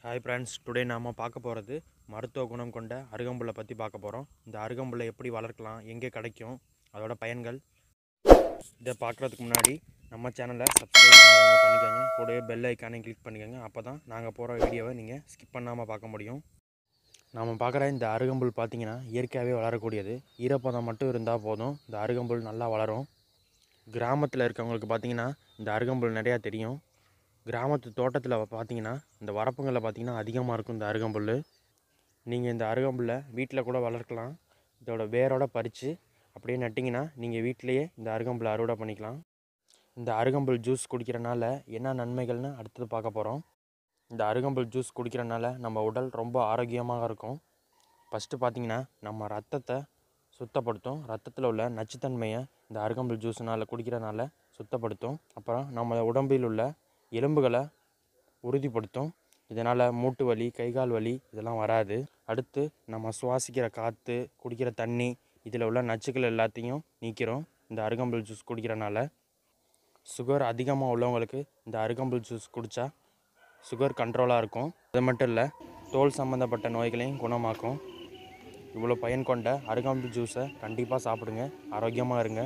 hi friends today நாம் பார்க்க போகிறது மருத்துவ குணம் கொண்ட அருகம்புல்லை பற்றி பார்க்க போகிறோம் இந்த அருகம்புல்லை எப்படி வளர்க்கலாம் எங்கே கிடைக்கும் அதோட பயன்கள் இதை பார்க்குறதுக்கு முன்னாடி நம்ம சேனலை சப்ஸ்கிரைப் பண்ணாதவங்க பண்ணிக்கோங்க கூடவே பெல் ஐக்கானையும் கிளிக் பண்ணிக்கோங்க அப்போ தான் நாங்கள் போகிற வீடியோவை நீங்கள் ஸ்கிப் பண்ணாமல் பார்க்க முடியும் நாம் பார்க்குற இந்த அருகம்புல் பார்த்தீங்கன்னா இயற்கையாகவே வளரக்கூடியது ஈரப்பதம் மட்டும் இருந்தால் போதும் இந்த அருகம்புல் நல்லா வளரும் கிராமத்தில் இருக்கவங்களுக்கு பார்த்தீங்கன்னா இந்த அருகம்புல் நிறையா தெரியும் கிராமத்து தோட்டத்தில் பார்த்தீங்கன்னா இந்த வரப்புங்களில் பார்த்தீங்கன்னா அதிகமாக இருக்கும் இந்த அருகம்புல் நீங்கள் இந்த அருகம்புல்லை வீட்டில் கூட வளர்க்கலாம் இதோட வேரோட பறித்து அப்படியே நட்டிங்கன்னா நீங்கள் வீட்டிலையே இந்த அருகம்புல்லை அறுவடை பண்ணிக்கலாம் இந்த அருகம்புல் ஜூஸ் குடிக்கிறனால என்ன நன்மைகள்னு அடுத்தது பார்க்க போகிறோம் இந்த அருகம்புல் ஜூஸ் குடிக்கிறனால நம்ம உடல் ரொம்ப ஆரோக்கியமாக இருக்கும் ஃபஸ்ட்டு பார்த்தீங்கன்னா நம்ம ரத்தத்தை சுத்தப்படுத்தும் ரத்தத்தில் உள்ள நச்சுத்தன்மையை இந்த அருகம்புல் ஜூஸ்னால் குடிக்கிறனால சுத்தப்படுத்தும் அப்புறம் நம்ம உடம்பில் உள்ள எலும்புகளை உறுதிப்படுத்தும் இதனால் மூட்டு வலி கைகால் வலி இதெல்லாம் வராது அடுத்து நம்ம சுவாசிக்கிற காற்று குடிக்கிற தண்ணி இதில் உள்ள நச்சுக்கள் எல்லாத்தையும் நீக்கிறோம் இந்த அருகம்புல் ஜூஸ் குடிக்கிறனால சுகர் அதிகமாக உள்ளவங்களுக்கு இந்த அருகம்புல் ஜூஸ் குடித்தா சுகர் கண்ட்ரோலாக இருக்கும் அது மட்டும் இல்லை தோல் சம்மந்தப்பட்ட நோய்களையும் குணமாக்கும் இவ்வளோ பயன் கொண்ட அருகம்புல் ஜூஸை கண்டிப்பாக சாப்பிடுங்க ஆரோக்கியமாக இருங்க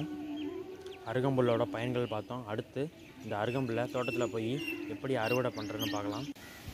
அருகம்புல்லோட பயன்கள் பார்த்தோம் அடுத்து இந்த அருகம்புல்லை தோட்டத்தில் போய் எப்படி அறுவடை பண்ணுறதுன்னு பார்க்கலாம்